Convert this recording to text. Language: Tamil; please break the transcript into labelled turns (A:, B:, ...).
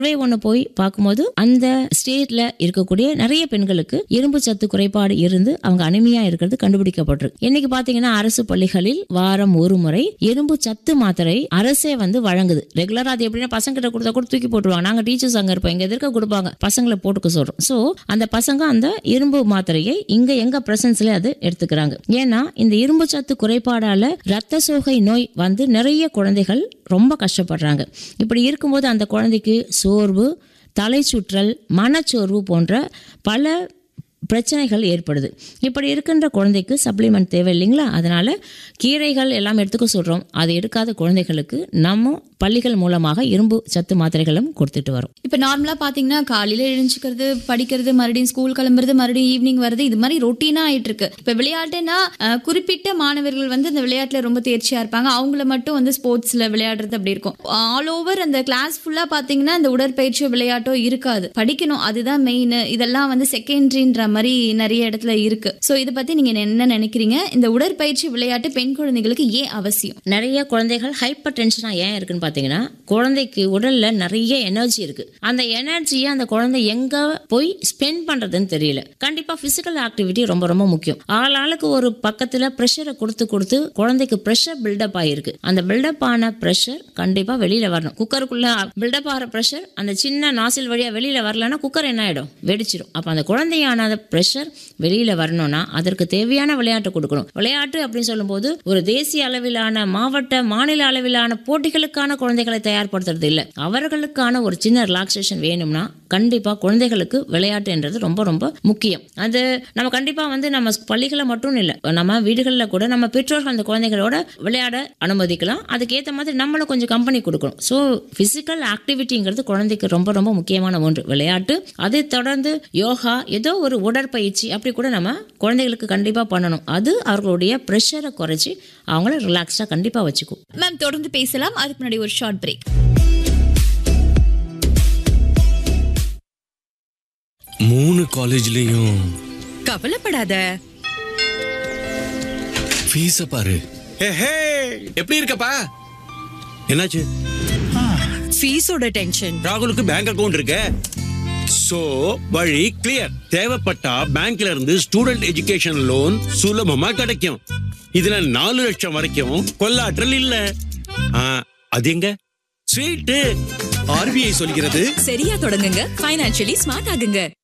A: சர்வே ஒன்று போய் பார்க்கும்போது அந்த ஸ்டேட்ல இருக்கக்கூடிய நிறைய பெண்களுக்கு இரும்பு சத்து குறைபாடு இருந்து அவங்க அனிமையா இருக்கிறது கண்டுபிடிக்கப்பட்டிருக்கு இன்னைக்கு பாத்தீங்கன்னா அரசு பள்ளிகளில் வாரம் ஒரு முறை இரும்பு சத்து மாத்திரை அரசே வந்து வழங்குது ரெகுலரா அது எப்படின்னா பசங்க கிட்ட கொடுத்தா கூட தூக்கி போட்டுருவாங்க நாங்க டீச்சர்ஸ் அங்க இருப்போம் எங்க எதிர்க்க கொடுப்பாங்க பசங்களை போட்டுக்க சொல்றோம் சோ அந்த பசங்க அந்த இரும்பு மாத்திரையை இங்க எங்க பிரசன்ஸ்ல அது எடுத்துக்கிறாங்க ஏன்னா இந்த இரும்பு சத்து குறைபாடால ரத்த சோகை நோய் வந்து நிறைய குழந்தைகள் ரொம்ப கஷ்டப்படுறாங்க இப்படி இருக்கும்போது அந்த குழந்தைக்கு சோர்வு தலை சுற்றல் மனச்சோர்வு போன்ற பல பிரச்சனைகள் ஏற்படுது இப்படி இருக்கின்ற குழந்தைக்கு சப்ளிமெண்ட் தேவை இல்லைங்களா அதனால கீரைகள் எல்லாம் எடுத்துக்க சொல்றோம் அதை எடுக்காத குழந்தைகளுக்கு நம்ம பள்ளிகள் மூலமாக இரும்பு சத்து மாத்திரைகளும் கொடுத்துட்டு வரோம்
B: இப்ப நார்மலா பாத்தீங்கன்னா காலையில எழுந்துக்கிறது படிக்கிறது மறுபடியும் ஸ்கூல் கிளம்புறது மறுபடியும் ஈவினிங் வருது இது மாதிரி ரொட்டீனா ஆயிட்டு இருக்கு இப்ப விளையாட்டுனா அஹ், குறிப்பிட்ட மாணவர்கள் வந்து இந்த விளையாட்டுல ரொம்ப தேர்ச்சியா இருப்பாங்க அவங்கள மட்டும் வந்து ஸ்போர்ட்ஸ்ல விளையாடுறது அப்படி இருக்கும் ஆல் ஓவர் அந்த கிளாஸ் ஃபுல்லா பாத்தீங்கன்னா இந்த உடற்பயிற்சியோ விளையாட்டோ இருக்காது படிக்கணும் அதுதான் மெயின் இதெல்லாம் வந்து செகண்டரின்ற மாதிரி நிறைய இடத்துல இருக்கு சோ இதை பத்தி நீங்க என்ன நினைக்கிறீங்க இந்த உடற்பயிற்சி விளையாட்டு பெண் குழந்தைகளுக்கு ஏன் அவசியம்
A: நிறைய குழந்தைகள் ஹைப்பர் டென்ஷனாக ஏன் இருக்குன்னு பார்த்தீங்கன்னா குழந்தைக்கு உடல்ல நிறைய எனர்ஜி இருக்கு அந்த எனர்ஜியை அந்த குழந்தை எங்க போய் ஸ்பெண்ட் பண்றதுன்னு தெரியல கண்டிப்பா பிசிக்கல் ஆக்டிவிட்டி ரொம்ப ரொம்ப முக்கியம் ஆள் ஆளுக்கு ஒரு பக்கத்துல ப்ரெஷரை கொடுத்து கொடுத்து குழந்தைக்கு ப்ரெஷர் பில்டப் ஆயிருக்கு அந்த பில்டப் ஆன ப்ரெஷர் கண்டிப்பா வெளியில வரணும் குக்கருக்குள்ள பில்டப் ஆகிற ப்ரெஷர் அந்த சின்ன நாசில் வழியா வெளியில வரலன்னா குக்கர் என்ன ஆயிடும் வெடிச்சிடும் அப்ப அந்த குழந்தையான அந்த ப்ரெஷர் வெளியில வரணும்னா அதற்கு தேவையான விளையாட்டு கொடுக்கணும் விளையாட்டு அப்படின்னு சொல்லும்போது ஒரு தேசிய அளவிலான மாவட்ட மாநில அளவிலான போட்டிகளுக்கான குழந்தைகளை தயார்படுத்துறது இல்லை அவர்களுக்கான ஒரு சின்ன ரிலாக்ஸேஷன் வேணும்னா கண்டிப்பா குழந்தைகளுக்கு விளையாட்டுன்றது ரொம்ப ரொம்ப முக்கியம் அது நம்ம கண்டிப்பா வந்து நம்ம பள்ளிகளை மட்டும் இல்லை நம்ம வீடுகளில் கூட நம்ம பெற்றோர்கள் அந்த குழந்தைகளோட விளையாட அனுமதிக்கலாம் அதுக்கேற்ற மாதிரி நம்மளும் கொஞ்சம் கம்பெனி கொடுக்கணும் ஸோ ஃபிசிக்கல் ஆக்டிவிட்டிங்கிறது குழந்தைக்கு ரொம்ப ரொம்ப முக்கியமான ஒன்று விளையாட்டு அதை தொடர்ந்து யோகா ஏதோ ஒரு உடற்பயிற்சி அப்படி கூட நம்ம குழந்தைகளுக்கு கண்டிப்பாக பண்ணணும் அது அவர்களுடைய ப்ரெஷரை குறைச்சி அவங்கள ரிலாக்ஸாக கண்டிப்பாக வச்சுக்கும்
B: மேம் தொடர்ந்து பேசலாம் அதுக்கு முன்னாடி ஒரு ஷார்ட் பிரேக்
C: மூணு காலேஜ்லயும்
D: கவலைப்படாத
C: ஃபீஸ பாரு ஹே எப்படி இருக்கப்பா என்னாச்சு
D: ஃபீஸோட டென்ஷன்
C: ராகுலுக்கு பேங்க் அக்கவுண்ட் இருக்க சோ வழி கிளியர் தேவைப்பட்டா பேங்க்ல இருந்து ஸ்டூடெண்ட் எஜுகேஷன் லோன் சுலபமா கிடைக்கும் இதுல நாலு லட்சம் வரைக்கும் கொள்ளாற்றல் இல்ல ஆ, அது எங்க ஸ்வீட்டு
E: ஆர்பிஐ சொல்கிறது
D: சரியா தொடங்குங்க ஃபைனான்சியலி ஸ்மார்ட் ஆகுங்க